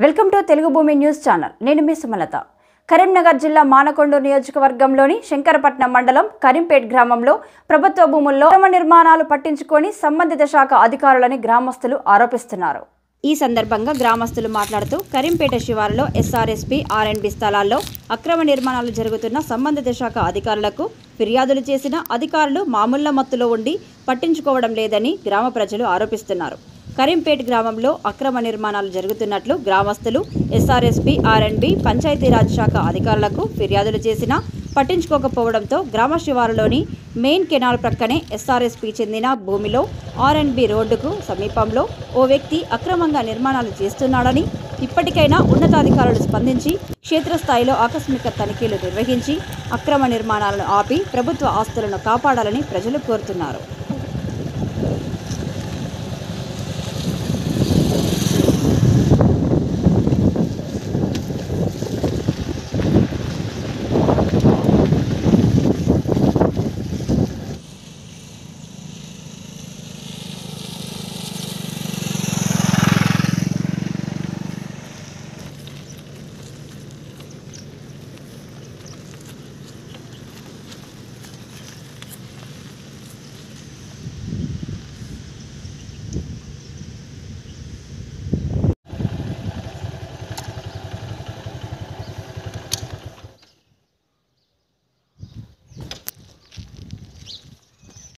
welcome to Telugu భూమి news channel నేను మీ సుమలత కరీంనగర్ జిల్లా మానకొండూరు నియోజకవర్గంలోని శంకరపట్నం మండలం కరీంపేట్ గ్రామంలో ప్రభుత్వ భూముల్లో అక్రమ నిర్మాణాలు పట్టించుకొని సంబంధిత శాఖ అధికారులని గ్రామస్తులు ఆరోపిస్తున్నారు ఈ సందర్భంగా గ్రామస్తులు మాట్లాడుతూ కరీంపేట శివారులో ఎస్ఆర్ఎస్పీ ఆర్ఎండ్బి స్థలాల్లో అక్రమ నిర్మాణాలు జరుగుతున్న సంబంధిత శాఖ అధికారులకు ఫిర్యాదులు చేసిన అధికారులు మామూళ్ల మత్తులో ఉండి పట్టించుకోవడం లేదని గ్రామ ప్రజలు ఆరోపిస్తున్నారు కరీంపేట్ గ్రామంలో అక్రమ నిర్మాణాలు జరుగుతున్నట్లు గ్రామస్తులు ఎస్ఆర్ఎస్పీ ఆర్ఎండ్బి పంచాయతీరాజ్ శాఖ అధికారులకు ఫిర్యాదులు చేసినా పట్టించుకోకపోవడంతో గ్రామ శివారులోని మెయిన్ కెనాల్ ప్రక్కనే ఎస్ఆర్ఎస్పీ చెందిన భూమిలో ఆర్ఎండ్బి రోడ్డుకు సమీపంలో ఓ వ్యక్తి అక్రమంగా నిర్మాణాలు చేస్తున్నాడని ఇప్పటికైనా ఉన్నతాధికారులు స్పందించి క్షేత్రస్థాయిలో ఆకస్మిక తనిఖీలు నిర్వహించి అక్రమ నిర్మాణాలను ఆపి ప్రభుత్వ ఆస్తులను కాపాడాలని ప్రజలు కోరుతున్నారు